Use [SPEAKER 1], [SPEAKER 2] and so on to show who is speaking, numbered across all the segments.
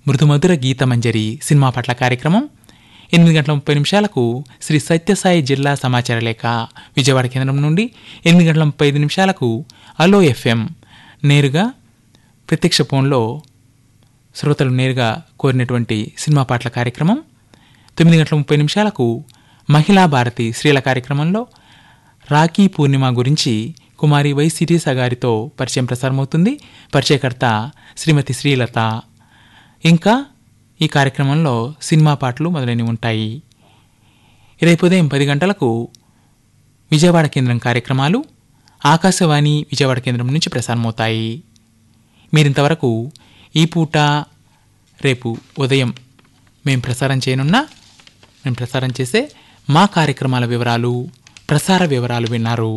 [SPEAKER 1] మృదుమధుర గీతమంజరి cinema పట్ల కార్యక్రమం ఎనిమిది గంటల ముప్పై నిమిషాలకు శ్రీ సత్యసాయి జిల్లా సమాచార లేఖ విజయవాడ కేంద్రం నుండి ఎనిమిది గంటల ముప్పై ఐదు నిమిషాలకు అలో ఎఫ్ఎం నేరుగా ప్రత్యక్ష ఫోన్లో శ్రోతలు నేరుగా కోరినటువంటి సినిమా పాటల కార్యక్రమం తొమ్మిది గంటల ముప్పై నిమిషాలకు మహిళా భారతి స్త్రీల కార్యక్రమంలో రాఖీ పూర్ణిమ గురించి కుమారి వై సిరీస గారితో పరిచయం ప్రసారమవుతుంది పరిచయకర్త శ్రీమతి శ్రీలత ఇంకా ఈ కార్యక్రమంలో సినిమా పాటలు మొదలైనవి ఉంటాయి రేపు ఉదయం పది గంటలకు విజయవాడ కేంద్రం కార్యక్రమాలు ఆకాశవాణి విజయవాడ కేంద్రం నుంచి ప్రసారమవుతాయి మీరింతవరకు ఈ పూట రేపు ఉదయం మేము ప్రసారం చేయనున్న మేము ప్రసారం చేసే మా కార్యక్రమాల వివరాలు ప్రసార వివరాలు విన్నారు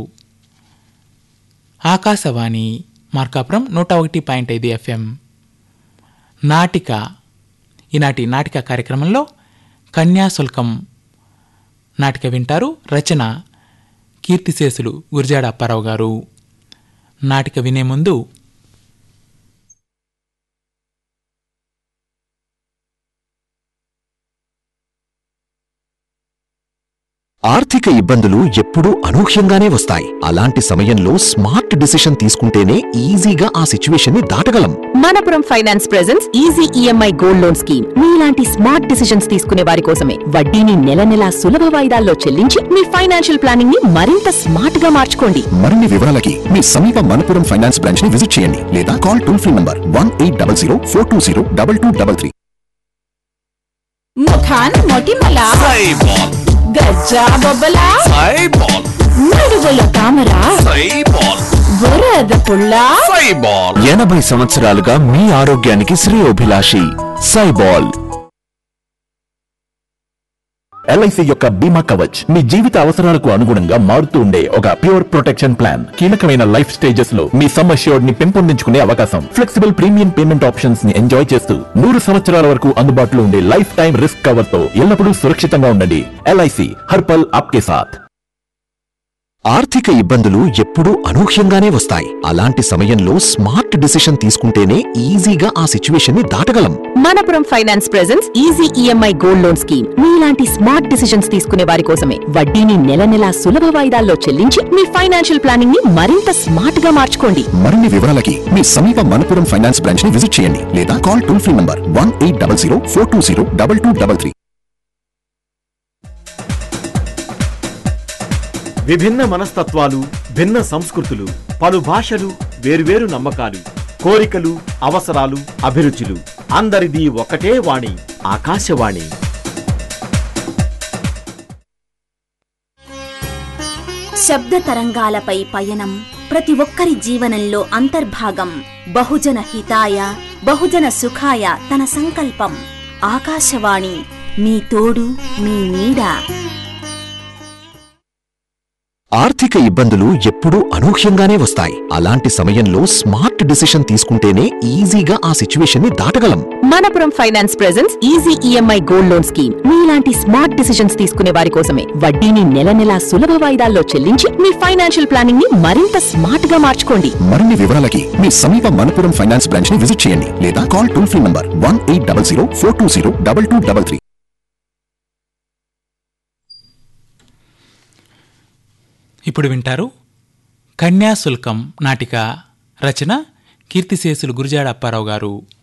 [SPEAKER 1] ఆకాశవాణి మార్కాపురం నూట ఒకటి పాయింట్ ఐదు ఎఫ్ఎం నాటిక ఈనాటి నాటిక కార్యక్రమంలో కన్యాశుల్కం నాటిక వింటారు రచన కీర్తిశేషులు గురిజాడ అప్పారావు గారు నాటిక వినే ముందు
[SPEAKER 2] ఆర్థిక ఇబ్బందులు ఎప్పుడూ అనూహ్యంగానే వస్తాయి అలాంటి సమయంలో స్మార్ట్ డిసిషన్ తీసుకుంటేనే ఈజీగా ఆ సిచ్యువేషన్ ని దాటగలం
[SPEAKER 3] Manappuram finance presence easy EMI gold loan scheme మీలాంటి స్మార్ట్ డిసిషన్స్ తీసుకునే వారి కోసమే వడ్డీని నెల నెలా సులభ వాయిదాల్లో చెల్లించి మీ ఫైనాన్షియల్ ప్లానింగ్ ని మరింత స్మార్ట్ గా మార్చుకోండి
[SPEAKER 2] మరిన్ని వివరాలకి మీ సమీప మనపురం ఫైనాన్స్ బ్రాంచ్ ని విజిట్ చేయండి లేదా call toll free number one eight double zero four two zero double two double three
[SPEAKER 4] ముఖాన్ మొటిమల
[SPEAKER 5] సైబాల్
[SPEAKER 4] గజ్జా బొబ్బల
[SPEAKER 5] సైబాల్
[SPEAKER 4] నడువుల తామర
[SPEAKER 5] సైబాల్
[SPEAKER 4] బురద పుల్ల
[SPEAKER 5] సైబాల్
[SPEAKER 2] ఎనభై సంవత్సరాలుగా మీ ఆరోగ్యానికి శ్రేయోభిలాషి సైబాల్ ఎల్ఐసి యొక్క బీమా కవచ్ మీ జీవిత అవసరాలకు అనుగుణంగా మారుతూ ఉండే ఒక ప్యూర్ ప్రొటెక్షన్ ప్లాన్ కీలకమైన లైఫ్ స్టేజెస్ లో మీ సమ్ అష్యూర్డ్ ని పెంపొందించుకునే అవకాశం ఫ్లెక్సిబుల్ ప్రీమియం పేమెంట్ ఆప్షన్స్ ని ఎంజాయ్ చేస్తూ నూరు సంవత్సరాల వరకు అందుబాటులో ఉండే లైఫ్ టైం రిస్క్ కవర్ తో ఎల్లప్పుడూ సురక్షితంగా ఉండండి ఎల్ఐసి హర్పల్ ఆప్కే సాథ్ ఆర్థిక ఇబ్బందులు ఎప్పుడూ అనూహ్యంగానే వస్తాయి అలాంటి సమయంలో స్మార్ట్ డిసిషన్ తీసుకుంటేనే ఈజీగా ఆ సిచ్యువేషన్ ని దాటగలం
[SPEAKER 3] Manappuram finance presence easy EMI gold loan scheme మీలాంటి స్మార్ట్ డిసిషన్స్ తీసుకునే వారి కోసమే వడ్డీని నెల నెలా సులభ వాయిదాల్లో చెల్లించి మీ ఫైనాన్షియల్ ప్లానింగ్ ని మరింత స్మార్ట్ గా మార్చుకోండి
[SPEAKER 2] మరిన్ని వివరాలకి మీ సమీప మనపురం ఫైనాన్స్ బ్రాంచ్ ని విజిట్ చేయండి లేదా call toll free number one eight double zero four two zero double two double three
[SPEAKER 6] విభిన్న మనస్తత్వాలు భిన్న సంస్కృతులు పలు భాషలు వేర్వేరు నమ్మకాలు కోరికలు అవసరాలు అభిరుచులు అందరిది ఒకటే వాణి ఆకాశవాణి
[SPEAKER 7] శబ్ద తరంగాలపై పయనం ప్రతి ఒక్కరి జీవనంలో అంతర్భాగం బహుజన హితాయ బహుజన సుఖాయ తన సంకల్పం ఆకాశవాణి మీ తోడు మీ నీడ
[SPEAKER 2] ఆర్థిక ఇబ్బందులు ఎప్పుడూ అనూహ్యంగానే వస్తాయి అలాంటి సమయంలో స్మార్ట్ డిసిషన్ తీసుకుంటేనే ఈజీగా ఆ సిచ్యువేషన్ ని దాటగలం
[SPEAKER 3] Manappuram finance presence easy EMI gold loan scheme మీలాంటి స్మార్ట్ డిసిషన్స్ తీసుకునే వారి కోసమే వడ్డీని నెల నెలా సులభ వాయిదాల్లో చెల్లించి మీ ఫైనాన్షియల్ ప్లానింగ్ ని మరింత స్మార్ట్ గా మార్చుకోండి
[SPEAKER 2] మరిన్ని వివరాలకి మీ సమీప మనపురం ఫైనాన్స్ బ్రాంచ్ ని విజిట్ చేయండి లేదా call toll free number one eight double zero four two zero double two double three
[SPEAKER 1] ఇప్పుడు వింటారు కన్యాశుల్కం నాటిక రచన కీర్తిశేషులు గురిజాడ అప్పారావు గారు